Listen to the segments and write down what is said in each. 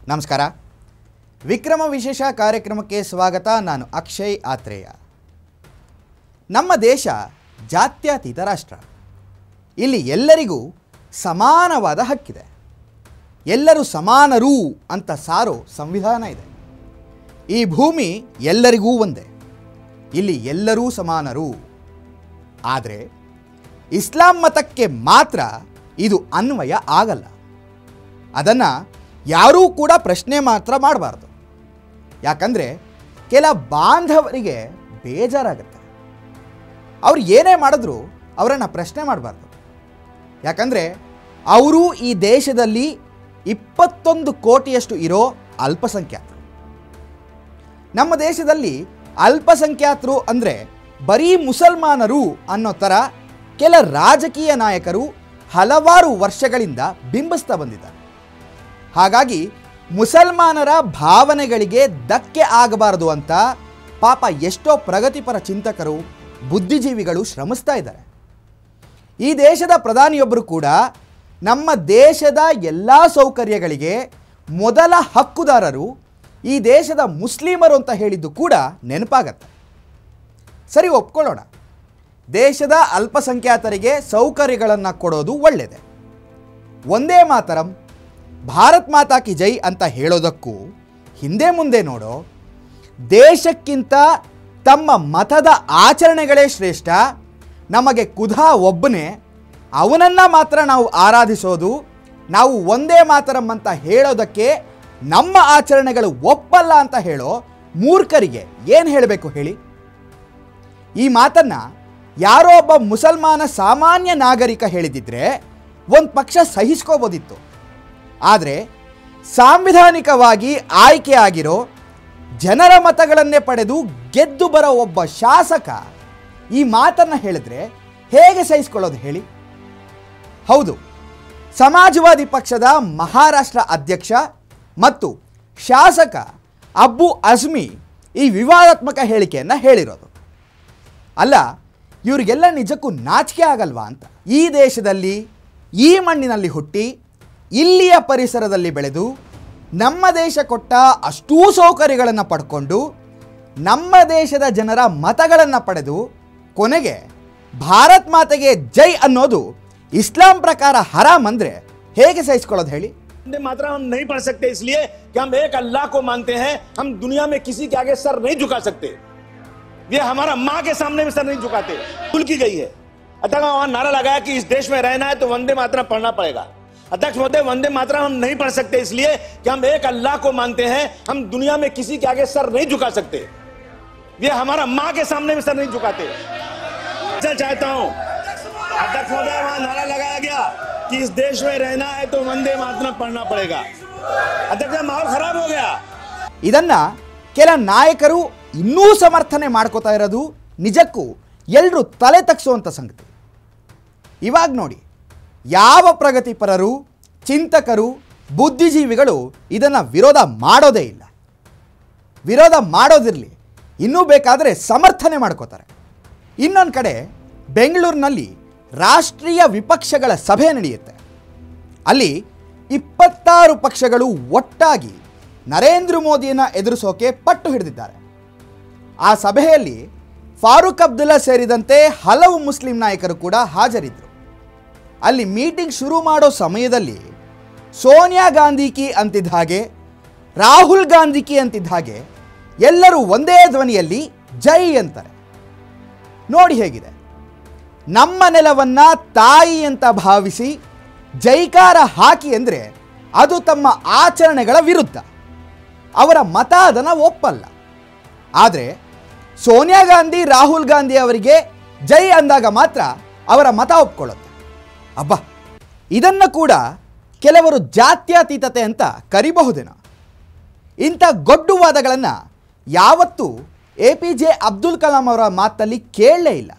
ನಮಸ್ಕಾರ ವಿಕ್ರಮ ವಿಶೇಷ ಕಾರ್ಯಕ್ರಮಕ್ಕೆ ಸ್ವಾಗತ ನಾನು ಅಕ್ಷಯ್ ಆತ್ರೇಯ ನಮ್ಮ ದೇಶ ಜಾತ್ಯತೀತ ರಾಷ್ಟ್ರ ಇಲ್ಲಿ ಎಲ್ಲರಿಗೂ ಸಮಾನವಾದ ಹಕ್ಕಿದೆ ಎಲ್ಲರೂ ಸಮಾನರು ಅಂತ ಸಾರೋ ಸಂವಿಧಾನ ಇದೆ ಈ ಭೂಮಿ ಎಲ್ಲರಿಗೂ ಒಂದೇ ಇಲ್ಲಿ ಎಲ್ಲರೂ ಸಮಾನರು ಆದರೆ ಇಸ್ಲಾಂ ಮತಕ್ಕೆ ಮಾತ್ರ ಇದು ಅನ್ವಯ ಆಗಲ್ಲ ಅದನ್ನು ಯಾರೂ ಕೂಡ ಪ್ರಶ್ನೆ ಮಾತ್ರ ಮಾಡಬಾರ್ದು ಯಾಕಂದರೆ ಕೆಲ ಬಾಂಧವರಿಗೆ ಬೇಜಾರಾಗುತ್ತೆ ಅವ್ರು ಏನೇ ಮಾಡಿದ್ರು ಅವರನ್ನು ಪ್ರಶ್ನೆ ಮಾಡಬಾರ್ದು ಯಾಕಂದರೆ ಅವರು ಈ ದೇಶದಲ್ಲಿ ಇಪ್ಪತ್ತೊಂದು ಕೋಟಿಯಷ್ಟು ಇರೋ ಅಲ್ಪಸಂಖ್ಯಾತರು ನಮ್ಮ ದೇಶದಲ್ಲಿ ಅಲ್ಪಸಂಖ್ಯಾತರು ಅಂದರೆ ಬರೀ ಮುಸಲ್ಮಾನರು ಅನ್ನೋ ಥರ ಕೆಲ ರಾಜಕೀಯ ನಾಯಕರು ಹಲವಾರು ವರ್ಷಗಳಿಂದ ಬಿಂಬಿಸ್ತಾ ಬಂದಿದ್ದಾರೆ ಹಾಗಾಗಿ ಮುಸಲ್ಮಾನರ ಭಾವನೆಗಳಿಗೆ ಧಕ್ಕೆ ಆಗಬಾರದು ಅಂತ ಪಾಪ ಎಷ್ಟೋ ಪ್ರಗತಿಪರ ಚಿಂತಕರು ಬುದ್ಧಿಜೀವಿಗಳು ಶ್ರಮಿಸ್ತಾ ಇದ್ದಾರೆ ಈ ದೇಶದ ಪ್ರಧಾನಿಯೊಬ್ಬರು ಕೂಡ ನಮ್ಮ ದೇಶದ ಎಲ್ಲ ಸೌಕರ್ಯಗಳಿಗೆ ಮೊದಲ ಹಕ್ಕುದಾರರು ಈ ದೇಶದ ಮುಸ್ಲಿಮರು ಅಂತ ಹೇಳಿದ್ದು ಕೂಡ ನೆನಪಾಗತ್ತೆ ಸರಿ ಒಪ್ಕೊಳ್ಳೋಣ ದೇಶದ ಅಲ್ಪಸಂಖ್ಯಾತರಿಗೆ ಸೌಕರ್ಯಗಳನ್ನು ಕೊಡೋದು ಒಳ್ಳೆಯದೇ ಒಂದೇ ಮಾತರಂ ಭಾರತ್ ಮಾತಾ ಕಿ ಜೈ ಅಂತ ಹೇಳೋದಕ್ಕೂ ಹಿಂದೆ ಮುಂದೆ ನೋಡೋ ದೇಶಕ್ಕಿಂತ ತಮ್ಮ ಮತದ ಆಚರಣೆಗಳೇ ಶ್ರೇಷ್ಠ ನಮಗೆ ಕುಧಾ ಒಬ್ಬನೇ ಅವನನ್ನು ಮಾತ್ರ ನಾವು ಆರಾಧಿಸೋದು ನಾವು ಒಂದೇ ಮಾತರಂ ಅಂತ ಹೇಳೋದಕ್ಕೆ ನಮ್ಮ ಆಚರಣೆಗಳು ಒಪ್ಪಲ್ಲ ಅಂತ ಹೇಳೋ ಮೂರ್ಖರಿಗೆ ಏನು ಹೇಳಬೇಕು ಹೇಳಿ ಈ ಮಾತನ್ನ ಯಾರೋ ಒಬ್ಬ ಮುಸಲ್ಮಾನ ಸಾಮಾನ್ಯ ನಾಗರಿಕ ಹೇಳಿದಿದ್ರೆ ಒಂದು ಪಕ್ಷ ಸಹಿಸ್ಕೋಬೋದಿತ್ತು ಆದರೆ ಸಾಂವಿಧಾನಿಕವಾಗಿ ಆಯ್ಕೆ ಆಗಿರೋ ಜನರ ಮತಗಳನ್ನೇ ಪಡೆದು ಗೆದ್ದು ಬರೋ ಒಬ್ಬ ಶಾಸಕ ಈ ಮಾತನ್ನು ಹೇಳಿದ್ರೆ ಹೇಗೆ ಸಹಿಸ್ಕೊಳ್ಳೋದು ಹೇಳಿ ಹೌದು ಸಮಾಜವಾದಿ ಪಕ್ಷದ ಮಹಾರಾಷ್ಟ್ರ ಅಧ್ಯಕ್ಷ ಮತ್ತು ಶಾಸಕ ಅಬ್ಬು ಅಜ್ಮಿ ಈ ವಿವಾದಾತ್ಮಕ ಹೇಳಿಕೆಯನ್ನು ಹೇಳಿರೋದು ಅಲ್ಲ ಇವರಿಗೆಲ್ಲ ನಿಜಕ್ಕೂ ನಾಚಿಕೆ ಆಗಲ್ವಾ ಅಂತ ಈ ದೇಶದಲ್ಲಿ ಈ ಮಣ್ಣಿನಲ್ಲಿ ಹುಟ್ಟಿ ಇಲ್ಲಿಯ ಪರಿಸರದಲ್ಲಿ ಬೆಳೆದು ನಮ್ಮ ದೇಶ ಕೊಟ್ಟ ಅಷ್ಟೂ ಸೌಕರ್ಯಗಳನ್ನು ಪಡ್ಕೊಂಡು ನಮ್ಮ ದೇಶದ ಜನರ ಮತಗಳನ್ನು ಪಡೆದು ಕೊನೆಗೆ ಭಾರತ್ ಮಾತೆಗೆ ಜೈ ಅನ್ನೋದು ಇಸ್ಲಾಂ ಪ್ರಕಾರ ಹರಾಮ್ ಅಂದರೆ ಹೇಗೆ ಸಹಿಸ್ಕೊಳ್ಳೋದು ಹೇಳಿ वंदे मातरम हम नहीं पढ़ सकते इसलिए कि हम एक अल्लाह को मानते हैं हम दुनिया में किसी के आगे सर नहीं झुका सकते ये हमारा माँ के सामने भी सर नहीं झुकाते भूल की गई है अतः वहां नारा लगाया कि इस देश में रहना है तो वंदे मातरम पढ़ना पड़ेगा अध्यक्ष महोदय वंदे मातरम हम नहीं पढ़ सकते इसलिए कि हम एक अल्लाह को मानते हैं हम दुनिया में किसी के आगे सर नहीं झुका सकते ये हमारा माँ के सामने भी सर नहीं झुकाते मैं चाहता हूं अध्यक्ष महोदय वहां नारा लगाया गया कि इस देश में रहना है तो वंदे मातरम पढ़ना पड़ेगा अध्यक्ष माहौल खराब हो गया ಇದನ್ನ ಕೆಲ ನಾಯಕರು ಇನ್ನೂ ಸಮರ್ಥನೆ ಮಾಡ್ಕೋತಾ ಇರೋದು ನಿಜಕ್ಕೂ ಎಲ್ಲರೂ ತಲೆ ತಗ್ಸುವಂಥ ಸಂಗತಿ ಇವಾಗ ನೋಡಿ ಯಾವ ಪ್ರಗತಿಪರರು ಚಿಂತಕರು ಬುದ್ಧಿಜೀವಿಗಳು ಇದನ್ನು ವಿರೋಧ ಮಾಡೋದೇ ಇಲ್ಲ ವಿರೋಧ ಮಾಡೋದಿರಲಿ ಇನ್ನೂ ಬೇಕಾದರೆ ಸಮರ್ಥನೆ ಮಾಡ್ಕೋತಾರೆ ಇನ್ನೊಂದು ಕಡೆ ಬೆಂಗಳೂರಿನಲ್ಲಿ ರಾಷ್ಟ್ರೀಯ ವಿಪಕ್ಷಗಳ ಸಭೆ ನಡೆಯುತ್ತೆ ಅಲ್ಲಿ ಇಪ್ಪತ್ತಾರು ಪಕ್ಷಗಳು ಒಟ್ಟಾಗಿ ನರೇಂದ್ರ ಮೋದಿಯನ್ನು ಎದುರಿಸೋಕೆ ಪಟ್ಟು ಹಿಡಿದಿದ್ದಾರೆ ಆ ಸಭೆಯಲ್ಲಿ ಫಾರೂಕ್ ಅಬ್ದುಲ್ಲಾ ಸೇರಿದಂತೆ ಹಲವು ಮುಸ್ಲಿಂ ನಾಯಕರು ಕೂಡ ಹಾಜರಿದ್ದರು ಅಲ್ಲಿ ಮೀಟಿಂಗ್ ಶುರು ಮಾಡೋ ಸಮಯದಲ್ಲಿ ಸೋನಿಯಾ ಗಾಂಧಿ ಕಿ ಅಂತಿದ್ದ ಹಾಗೆ ರಾಹುಲ್ ಗಾಂಧಿ ಕಿ ಅಂತಿದ್ದ ಹಾಗೆ ಎಲ್ಲರೂ ಒಂದೇ ಧ್ವನಿಯಲ್ಲಿ ಜೈ ಅಂತಾರೆ ನೋಡಿ ಹೇಗಿದೆ ನಮ್ಮ ನೆಲವನ್ನ ತಾಯಿ ಅಂತ ಭಾವಿಸಿ ಜೈಕಾರ ಹಾಕಿ ಅಂದರೆ ಅದು ತಮ್ಮ ಆಚರಣೆಗಳ ವಿರುದ್ಧ ಅವರ ಮತ ಅದನ್ನು ಒಪ್ಪಲ್ಲ ಆದರೆ ಸೋನಿಯಾ ಗಾಂಧಿ ರಾಹುಲ್ ಗಾಂಧಿ ಅವರಿಗೆ ಜೈ ಅಂದಾಗ ಮಾತ್ರ ಅವರ ಮತ ಒಪ್ಕೊಳ್ಳುತ್ತೆ ಅಬ್ಬಾ ಇದನ್ನು ಕೂಡ ಕೆಲವರು ಜಾತ್ಯತೀತತೆ ಅಂತ ಕರಿಬಹುದೇನೋ ಇಂಥ ಗೊಡ್ಡು ವಾದಗಳನ್ನು ಯಾವತ್ತೂ A P J Abdul Kalam ಅವರ ಮಾತಲ್ಲಿ ಕೇಳಲೇ ಇಲ್ಲ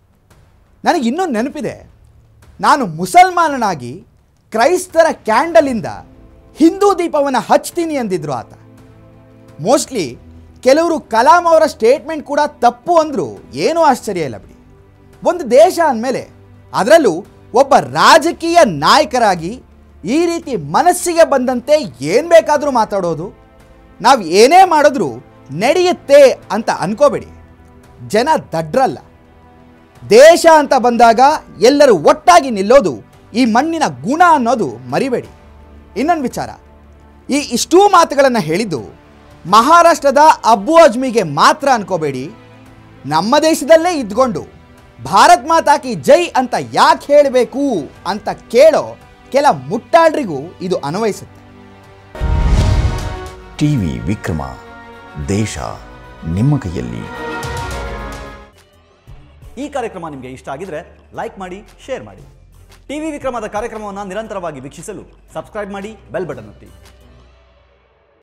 ನನಗೆ ಇನ್ನೂ ನೆನಪಿದೆ ನಾನು ಮುಸಲ್ಮಾನನಾಗಿ ಕ್ರೈಸ್ತರ ಕ್ಯಾಂಡಲಿಂದ ಹಿಂದೂ ದೀಪವನ್ನು ಹಚ್ತೀನಿ ಅಂದಿದ್ರು ಆತ ಮೋಸ್ಟ್ಲಿ ಕೆಲವರು ಕಲಾಂ ಅವರ ಸ್ಟೇಟ್ಮೆಂಟ್ ಕೂಡ ತಪ್ಪು ಅಂದರೂ ಏನೂ ಆಶ್ಚರ್ಯ ಇಲ್ಲ ಬಿಡಿ ಒಂದು ದೇಶ ಅಂದಮೇಲೆ ಅದರಲ್ಲೂ ಒಬ್ಬ ರಾಜಕೀಯ ನಾಯಕರಾಗಿ ಈ ರೀತಿ ಮನಸ್ಸಿಗೆ ಬಂದಂತೆ ಏನು ಬೇಕಾದರೂ ಮಾತಾಡೋದು ನಾವು ಏನೇ ಮಾಡಿದ್ರೂ ನಡೆಯುತ್ತೆ ಅಂತ ಅನ್ಕೋಬೇಡಿ ಜನ ದಡ್ರಲ್ಲ ದೇಶ ಅಂತ ಬಂದಾಗ ಎಲ್ಲರೂ ಒಟ್ಟಾಗಿ ನಿಲ್ಲೋದು ಈ ಮಣ್ಣಿನ ಗುಣ ಅನ್ನೋದು ಮರಿಬೇಡಿ ಇನ್ನೊಂದು ವಿಚಾರ ಈ ಇಷ್ಟೂ ಮಾತುಗಳನ್ನು ಹೇಳಿದ್ದು ಮಹಾರಾಷ್ಟ್ರದ ಅಬ್ಬು ಅಜ್ಮಿಗೆ ಮಾತ್ರ ಅನ್ಕೋಬೇಡಿ ನಮ್ಮ ದೇಶದಲ್ಲೇ ಇದ್ಕೊಂಡು ಭಾರತ್ ಮಾತಾ ಕಿ ಜೈ ಅಂತ ಯಾಕೆ ಹೇಳಬೇಕು ಅಂತ ಕೇಳೋ ಕೆಲ ಮುಟ್ಟಾಳ್ರಿಗೂ ಇದು ಅನ್ವಯಿಸುತ್ತೆ ಟಿವಿ ವಿಕ್ರಮ ದೇಶ ನಿಮ್ಮ ಕೈಯಲ್ಲಿ ಈ ಕಾರ್ಯಕ್ರಮ ನಿಮಗೆ ಇಷ್ಟ ಆಗಿದ್ರೆ ಲೈಕ್ ಮಾಡಿ ಶೇರ್ ಮಾಡಿ ಟಿವಿ ವಿಕ್ರಮದ ಕಾರ್ಯಕ್ರಮವನ್ನು ನಿರಂತರವಾಗಿ ವೀಕ್ಷಿಸಲು ಸಬ್ಸ್ಕ್ರೈಬ್ ಮಾಡಿ ಬೆಲ್ ಬಟನ್ ಒತ್ತಿ